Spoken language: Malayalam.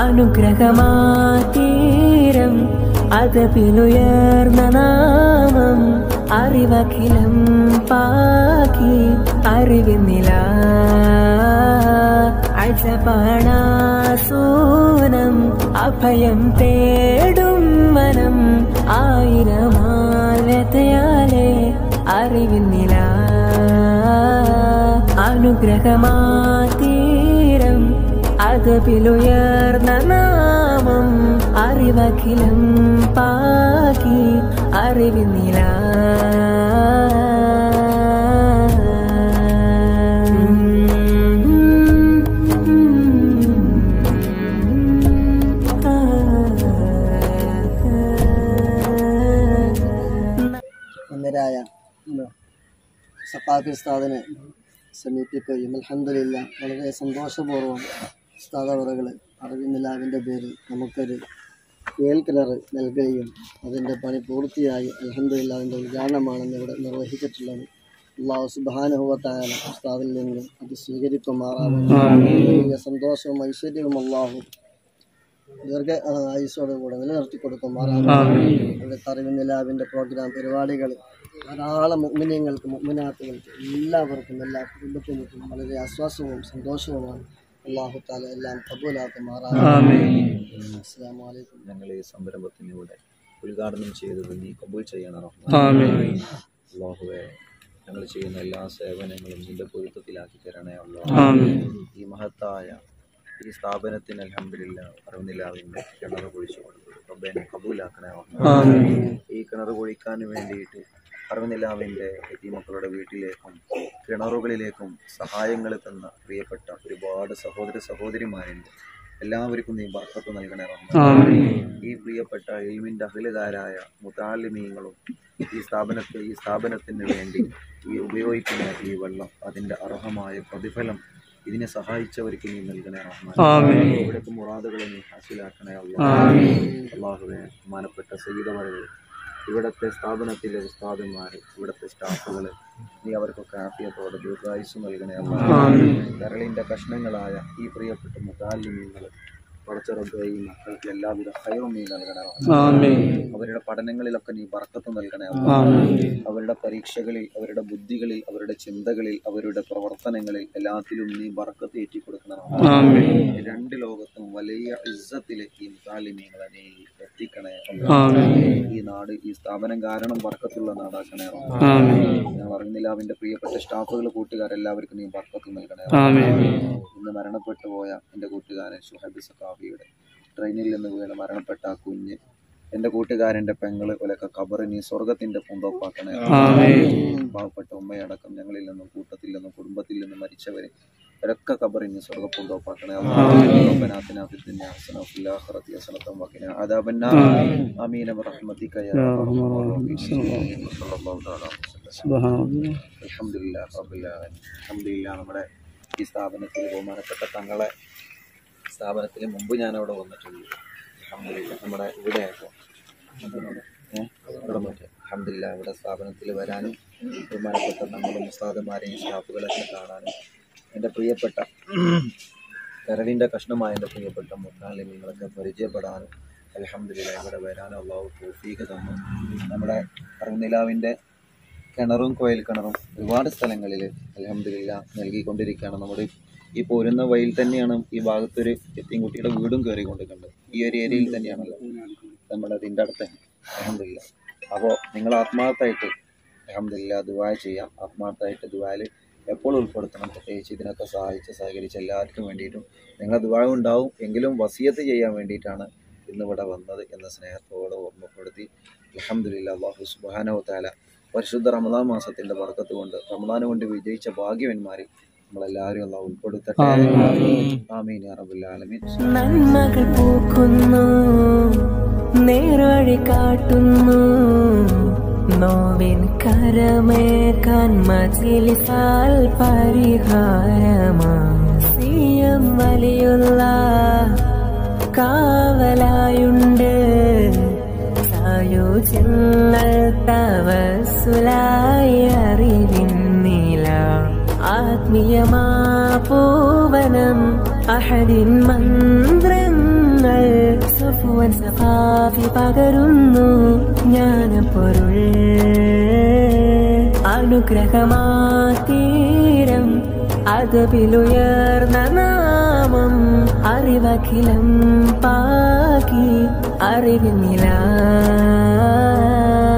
അനുഗ്രഹമാതീരം അതപിലുയർന്ന നാമം അറിവഖിലം പാകി അറിവിന്നില അജപാണാസൂനം അഭയം തേടും മനം ആയിരമാലതയാലെ അറിവിന്നില അനുഗ്രഹമാതീരം അതപിലുയർന്ന നാമം അറിവഖിലം പാകി അറിവിന്നില അന്നരായ സഫാഫി ഉസ്താദിനെ സമീപിക്കുകയും അലഹമില്ല വളരെ സന്തോഷപൂർവ്വം ഉസ്താദ് അവറുകൾ അറിവിന്നിലാവിൻ്റെ പേരിൽ നമുക്കൊരു കേൾക്കിണർ നൽകുകയും അതിൻ്റെ പണി പൂർത്തിയായി അലഹമില്ല അതിൻ്റെ ഉദ്ഘാടനമാണെന്ന് ഇവിടെ നിർവഹിച്ചിട്ടുള്ളത് അള്ളാഹു സുബാനുഭവത്തായ ഉസ്താദിൽ നിന്ന് അത് സ്വീകരിക്കുമാറാവുന്നു സന്തോഷവും ഐശ്വര്യവും അള്ളാഹു ദീർഘ ആ, ആയുസ്സോടുകൂടെ നിലനിർത്തി കൊടുക്കുമാറാവുന്നു അവിടെ അറിവിന്നിലാവിൻ്റെ പ്രോഗ്രാം പരിപാടികൾ ധാരാളം മുഗ്മിനിയങ്ങൾക്ക് മുഗ്മിനാത്തുകൾക്ക് എല്ലാവർക്കും എല്ലാ കുടുംബത്തിനും വളരെ ആശ്വാസവും സന്തോഷവുമാണ് അള്ളാഹു താല എല്ലാം കബൂലാക്കുമാറാവുന്നു അസ്സാം വലൈക്കും ഞങ്ങൾ ഈ സംരംഭത്തിലൂടെ ഉദ്ഘാടനം ചെയ്തത് നീ കബൂൽ ചെയ്യണം അള്ളാഹുവെ ഞങ്ങൾ ചെയ്യുന്ന എല്ലാ സേവനങ്ങളും നിന്റെ പൊരുത്തത്തിലാക്കി തരണേ അള്ളാഹു ഈ മഹത്തായ ഈ സ്ഥാപനത്തിന് അലഹമില്ല അറിവില്ലാവിൻ്റെ കിണർ കുഴിച്ചു കൊടുത്തു റബ്ബേനെ കബൂലാക്കണേ അള്ളാഹു. ഈ കിണർ കുഴിക്കാൻ വേണ്ടിയിട്ട് അറിവില്ലാവിൻ്റെ മക്കളുടെ വീട്ടിലേക്കും കിണറുകളിലേക്കും സഹായങ്ങൾ തന്ന പ്രിയപ്പെട്ട ഒരുപാട് സഹോദര സഹോദരിമാരുണ്ട് എല്ലാവർക്കും നീ ബർക്കത്ത് നൽകണേ റഹ്മാൻ. ഈ പ്രിയപ്പെട്ട ഇൽമിൻ്റെ അഖിലകാരായ മുതാലിമീങ്ങളും ഈ സ്ഥാപനത്തിൽ ഈ സ്ഥാപനത്തിന് വേണ്ടി ഈ ഉപയോഗിക്കുന്ന ഈ വെള്ളം അതിൻ്റെ അർഹമായ പ്രതിഫലം ഇതിനെ സഹായിച്ചവർക്ക് നീ നൽകണേ റഹ്മാൻ ഇവിടുത്തെ മുറാദുകളെ നീ ഹാസിലാക്കണേ അള്ളാഹ് അള്ളാഹുവെ ബഹുമാനപ്പെട്ട സയ്യിദവറുകൾ ഇവിടുത്തെ സ്ഥാപനത്തിലെ ഉസ്താദന്മാർ ഇവിടുത്തെ സ്റ്റാഫുകൾ നീ അവർക്കൊക്കെ ആഫിയത്തോടെ ദീർഘായുസ് നൽകണേ അള്ളാഹ് കരളിൻ്റെ കഷ്ണങ്ങളായ ഈ പ്രിയപ്പെട്ട മുതാലിമീങ്ങൾ പടച്ചറബ് ഈ മക്കൾക്ക് എല്ലാവിധ ഹൈറും നീ നൽകണേ റഹ്മാൻ. അവരുടെ പഠനങ്ങളിലൊക്കെ നീ ബർക്കത്ത് നൽകണേ അള്ളാഹ്. അവരുടെ പരീക്ഷകളിൽ അവരുടെ ബുദ്ധികളിൽ അവരുടെ ചിന്തകളിൽ അവരുടെ പ്രവർത്തനങ്ങളിൽ എല്ലാത്തിലും നീ ബർക്കത്ത് ഏറ്റി കൊടുക്കണം രണ്ട് ലോകത്തും വലിയ ഇസ്സത്തിലേക്ക് ഈ മുതാലിമീങ്ങളെ നീ എത്തിക്കണേ അള്ളാഹ്. ഈ നാട് ഈ സ്ഥാപനം കാരണം ബർക്കത്തുള്ള നാടാക്കണേ അള്ളാഹ്. ഞങ്ങൾ അറിഞ്ഞില്ല അവന്റെ പ്രിയപ്പെട്ട സ്റ്റാഫുകൾ കൂട്ടുകാരെല്ലാവർക്കും നീ ബർക്കത്ത് നൽകണേ അള്ളാഹ്. ഇന്ന് മരണപ്പെട്ടു പോയ എൻ്റെ കൂട്ടുകാരൻ ഷുഹൈബ് സഖാഫിയുടെ ട്രെയിനിൽ നിന്ന് വീണ് മരണപ്പെട്ട ആ കുഞ്ഞ് എൻ്റെ കൂട്ടുകാരൻ്റെ പെങ്ങള് പോലൊക്കെ കബറ് നീ സ്വർഗത്തിന്റെ പൂന്തോപ്പാക്കണേ പാവപ്പെട്ട ഉമ്മയടക്കം ഞങ്ങളിൽ നിന്നും കൂട്ടത്തിൽ നിന്നും കുടുംബത്തിൽ നിന്നും മരിച്ചവരെ അവരൊക്കെ കബറി നീ സ്വർഗ പൂന്തോപ്പാക്കണേ ربنا آتنا في الدنيا حسنة وفي الآخرة حسنة وقنا عذاب النار آمين برحمتك يا أرحم الراحمين صلى الله تعالى وسلم അൽഹംദുലില്ലാ റബ്ബിൽ ആലമീൻ. അൽഹംദുലില്ലാ നമ്മുടെ ഈ സ്ഥാപനത്തിൽ ബഹുമാനപ്പെട്ട തങ്ങളെ സ്ഥാപനത്തിൽ മുമ്പ് ഞാൻ അവിടെ വന്നിട്ടുണ്ട് അൽഹംദുലില്ലാ നമ്മുടെ ഇവിടെ ആയപ്പോൾ ഇവിടെ മറ്റേ അൽഹംദുലില്ലാ ഇവിടെ സ്ഥാപനത്തിൽ വരാനും ബഹുമാനപ്പെട്ട നമ്മളും ഉസ്താദന്മാരെയും സ്റ്റാഫുകളൊക്കെ കാണാനും എൻ്റെ പ്രിയപ്പെട്ട കരളിൻ്റെ കഷ്ണമായ എൻ്റെ പ്രിയപ്പെട്ട മുത്താലിമീങ്ങളൊക്കെ പരിചയപ്പെടാനും അൽഹംദുലില്ലാ ഇവിടെ വരാനും അള്ളാഹു തോഫീക്ക് തന്നു നമ്മുടെ അറിനിലാവിൻ്റെ കിണറും കോയൽ കിണറും ഒരുപാട് സ്ഥലങ്ങളിൽ അലഹമില്ല നൽകിക്കൊണ്ടിരിക്കുകയാണ് നമ്മുടെ ഈ പോരുന്ന വഴിയിൽ തന്നെയാണ് ഈ ഭാഗത്തൊരു എത്തിൻകുട്ടിയുടെ വീടും കയറിക്കൊണ്ടിരിക്കുന്നത് ഈ ഒരു ഏരിയയിൽ തന്നെയാണല്ലോ നമ്മുടെ അതിൻ്റെ അടുത്ത് അലഹമില്ല അപ്പോൾ നിങ്ങൾ ആത്മാർത്ഥമായിട്ട് അലഹമില്ല ദുബായ ചെയ്യാം ആത്മാർത്ഥമായിട്ട് ദുബായിൽ എപ്പോൾ ഉൾപ്പെടുത്തണം പ്രത്യേകിച്ച് ഇതിനൊക്കെ സഹായിച്ച് സഹകരിച്ച് എല്ലാവർക്കും വേണ്ടിയിട്ടും നിങ്ങൾ ദുബായ ഉണ്ടാവും എങ്കിലും വസിയത്ത് ചെയ്യാൻ വേണ്ടിയിട്ടാണ് ഇന്നിവിടെ വന്നത് എന്ന സ്നേഹത്തോടെ ഓർമ്മപ്പെടുത്തി അലഹമില്ല അള്ളാഹു സുബാനോ താല പരിശുദ്ധ റമദാൻ മാസത്തിന്റെ ബർക്കത്ത് കൊണ്ട് റമദാന് കൊണ്ട് വിജയിച്ച ഭാഗ്യവന്മാരിൽ നമ്മളെല്ലാവരും അള്ളാഹു ഉൾപ്പെടുത്തട്ടെ ആമീൻ യാ റബ്ബൽ ആലമീൻ നന്മകൾ പൂക്കുന്നു നേർവഴി കാട്ടുന്നു നോവിൻ കരമേക്കാൻ മജിലിസാൽ പരിഹാരമാ സിയം വലിയുള്ള കാവലായുണ്ട് സായുജ്യങ്ങൾ തവസുലായി അറിവിന്നില ആത്മീയമാ പൂവനം അഹദിൻ മന്ത്രങ്ങൾ അവൻ സഫാഫി പകരുന്നു ജ്ഞാനപ്പൊരുൾ അനുഗ്രഹമാതീരം അതപിലുയർന്ന നാമം അറിവഖിലം പാകി അറിവിനില